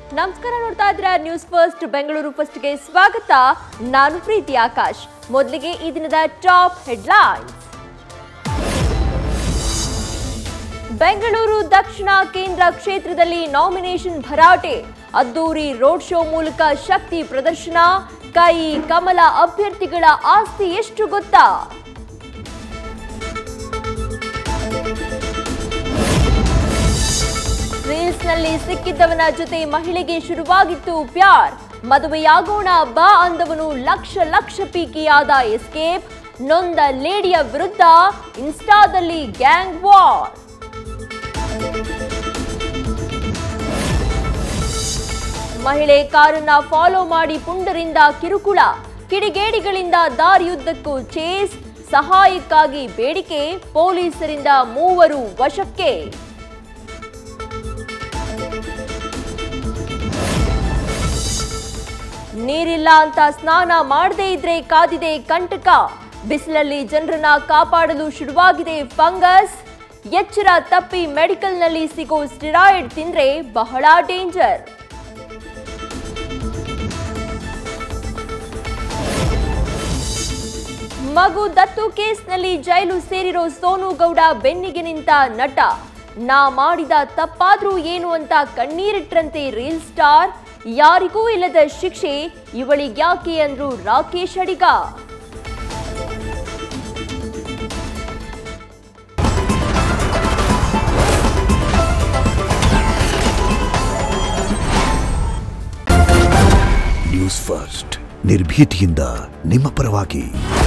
ನಮಸ್ಕಾರ ನೋಡ್ತಾ ಇದ್ದೀರಾ ನ್ಯೂಸ್ ಫಸ್ಟ್ ಬೆಂಗಳೂರು ಫಸ್ಟ್ಗೆ ಸ್ವಾಗತ ನಾನು ಪ್ರೀತಿ ಆಕಾಶ್ ಮೊದಲಿಗೆ ಈ ದಿನದ ಟಾಪ್ ಹೆಡ್ಲೈನ್ಸ್ ಬೆಂಗಳೂರು ದಕ್ಷಿಣ ಕೇಂದ್ರ ಕ್ಷೇತ್ರದಲ್ಲಿ ನಾಮಿನೇಷನ್ ಭರಾಟೆ ಅದ್ದೂರಿ ರೋಡ್ ಶೋ ಮೂಲಕ ಶಕ್ತಿ ಪ್ರದರ್ಶನ ಕೈ ಕಮಲ ಅಭ್ಯರ್ಥಿಗಳ ಆಸ್ತಿ ಎಷ್ಟು ಗೊತ್ತಾ ರೀಲ್ಸ್ನಲ್ಲಿ ಸಿಕ್ಕಿದ್ದವನ ಜೊತೆ ಮಹಿಳೆಗೆ ಶುರುವಾಗಿತ್ತು ಪ್ಯಾರ್ ಮದುವೆಯಾಗೋಣ ಬಾ ಅಂದವನು ಲಕ್ಷ ಲಕ್ಷ ಪೀಕಿಯಾದ ಎಸ್ಕೇಪ್ ನೊಂದ ಲೇಡಿಯ ವಿರುದ್ಧ ಇನ್ಸ್ಟಾದಲ್ಲಿ ಗ್ಯಾಂಗ್ ವಾರ್ ಮಹಿಳೆ ಕಾರನ್ನ ಫಾಲೋ ಮಾಡಿ ಪುಂಡರಿಂದ ಕಿರುಕುಳ ಕಿಡಿಗೇಡಿಗಳಿಂದ ದಾರಿಯುದ್ದಕ್ಕೂ ಚೇಸ್ ಸಹಾಯಕ್ಕಾಗಿ ಬೇಡಿಕೆ ಪೊಲೀಸರಿಂದ ಮೂವರು ವಶಕ್ಕೆ ನೀರಿಲ್ಲ ಅಂತ ಸ್ನಾನ ಮಾಡದೇ ಇದ್ರೆ ಕಾದಿದೆ ಕಂಟಕ ಬಿಸಿಲಲ್ಲಿ ಜನರನ್ನ ಕಾಪಾಡಲು ಶುರುವಾಗಿದೆ ಫಂಗಸ್ ಎಚ್ಚರ ತಪ್ಪಿ ಮೆಡಿಕಲ್ನಲ್ಲಿ ಸಿಗೋ ಸ್ಟಿರಾಯ್ಡ್ ತಿಂದ್ರೆ ಬಹಳ ಡೇಂಜರ್ ಮಗು ದತ್ತು ಕೇಸ್ನಲ್ಲಿ ಜೈಲು ಸೇರಿರೋ ಸೋನು ಗೌಡ ಬೆನ್ನಿಗೆ ನಿಂತ ನಟ ನಾ ಮಾಡಿದ ತಪ್ಪಾದ್ರೂ ಏನು ಅಂತ ಕಣ್ಣೀರಿಟ್ರಂತೆ ರೀಲ್ ಸ್ಟಾರ್ ಯಾರಿಗೂ ಇಲ್ಲದ ಶಿಕ್ಷೆ ಇವಳಿಗ್ಯಾಕೆ ಅಂದ್ರು ರಾಕೇಶ್ ಅಡಿಗ ನ್ಯೂಸ್ ಫಸ್ಟ್ ನಿರ್ಭೀತಿಯಿಂದ ನಿಮ್ಮ ಪರವಾಗಿ